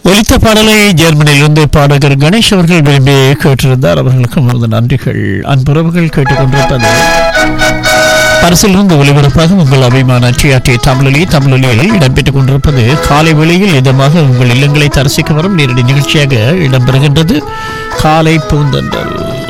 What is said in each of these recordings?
ஒலித்த பாடலை ஜெர்மனியிலிருந்து பாடகர் கணேஷ் அவர்கள் விரும்பி கேட்டிருந்தார் அவர்களுக்கு நமது நன்றிகள் அன்புறவுகள் கேட்டுக்கொண்டிருப்பது பரிசிலிருந்து ஒளிபரப்பாக உங்கள் அபிமான டிஆர்டி தமிழொலி தமிழொலியில் இடம்பெற்றுக் கொண்டிருப்பது காலை வேளையில் இதமாக உங்கள் இல்லங்களை தரிசிக்க வரும் நேரடி நிகழ்ச்சியாக இடம்பெறுகின்றது காலை பூந்தண்டல்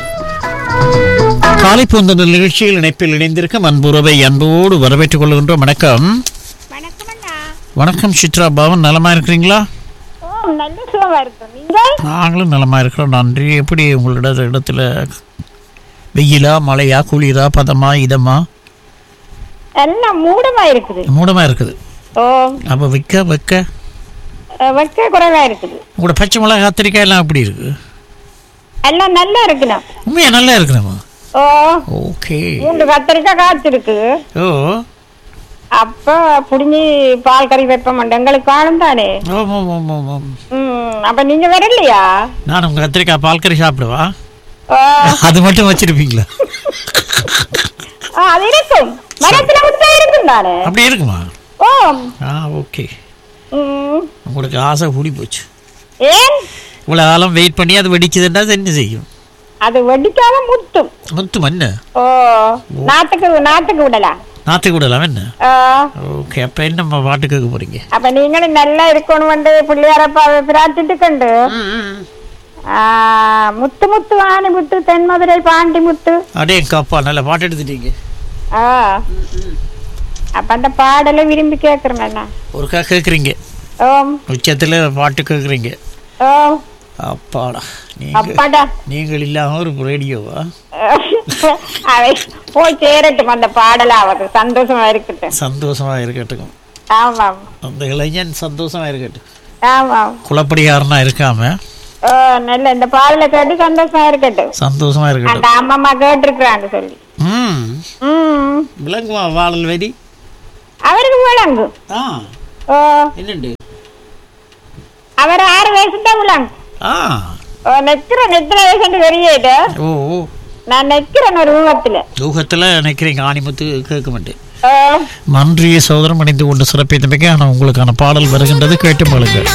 காலை பூந்தண்டல் நிகழ்ச்சியில் இணைப்பில் இணைந்திருக்கும் அன்புறவை அன்போடு வரவேற்றுக் கொள்கின்றோம் வணக்கம் வணக்கம் அண்ணா வணக்கம் சித்ரா பவன் நலமா இருக்கிறீங்களா ஓ நல்ல சுகமா இருக்கும் நீங்க நாங்களும் நலமா இருக்கிறோம் நன்றி எப்படி உங்களோட இடத்துல வெயிலா மழையா குளிரா பதமா இதமா எல்லாம் மூடமா இருக்குது மூடமா இருக்குது ஓ அப்போ வைக்க வைக்க அஹ், வெக்க குறைவா இருக்குது உங்களோட பச்சை மிளகா கத்திரிக்காய் எல்லாம் எப்படி இருக்கு எல்லாம் நல்லா இருக்குண்ணா உண்மையா நல்லா இருக்கணுமா ஓ ஓகே மூன்று கத்திரிக்காய் காய்ச்சிருக்கு ஓ அப்ப புடிஞ்சு பால் கறி வைப்போம் எங்களுக்கு காணும் தானே ஓம் ஓம் ஓம் ஓம் ஓம் ம் அப்ப நீங்க வரலையா நான் உங்க கத்திரிக்காய் பால் கறி சாப்பிடுவா ஓ அது மட்டும் வச்சிருப்பீங்களா ஆ, அது இருக்கும் மரத்துல முட்டை இருக்கும் தானே அப்படி இருக்குமா ஓ ஆ ஓகே ம் உங்களுக்கு ஆசை கூடி போச்சு ஏன் இவ்வளோ காலம் வெயிட் பண்ணி அது வெடிச்சதுன்னா அது என்ன செய்யும் அது வெடிக்காம முத்தும் முத்து மண்ணு ஓ நாட்டுக்கு நாட்டுக்கு விடலாம் நாற்று கூடலாம் என்ன ஆ ஓகே அப்போ என்ன பாட்டு கேட்க போறீங்க அப்ப நீங்களும் நல்லா இருக்கணும் வந்து பிள்ளையாரப்பா பிரார்த்திட்டு கண்டு ஆ, முத்து முத்து ஆணி முத்து தென்மதுரை பாண்டி முத்து அடே எங்க அப்பா நல்ல பாட்டு எடுத்துட்டீங்க ஆ அப்ப அந்த பாடலை விரும்பி கேக்குறேன் நான் ஒருக்கா கேட்குறீங்க ஓம் உச்சத்தில் பாட்டு கேட்குறீங்க ஓ அப்பாடா நீங்க அப்பாடா நீங்கள் இல்லாம ஒரு ரேடியோவா அவை போய் சேரட்டும் அந்த பாடல அவருக்கு சந்தோஷமா இருக்கட்டும் சந்தோஷமா இருக்கட்டும் ஆமாம் அந்த இளைஞன் சந்தோஷமா இருக்கட்டும் ஆமாம் குளப்படியாரனா இருக்காம ஓ நல்ல இந்த பாடலை கேட்டு சந்தோஷமா இருக்கட்டும் சந்தோஷமா அந்த இருக்கட்டும் அம்மா கேட்டிருக்கிறாங்க சொல்லி ம் ம் விளங்குமா வாழல் வெடி அவருக்கு விளங்கும் ஆ ஓ என்னண்டு அவர் ஆறு வயசு தான் விளங்கும் ஆ ஓ நெக்கிறேன் எத்தனை வயசு தெரியாது ஓ ஓ நான் நெக்கிறேன் ஒரு ஊகத்துல தூகத்தில் நினைக்கிறீங்க ஆணிமுத்து கேட்க மாட்டேன் ஓ நன்றியை சோதரம் அடைந்து கொண்டு சிறப்பித்தமைக்கு ஆனால் உங்களுக்கான பாடல் வருகின்றது கேட்டு மழுங்கள்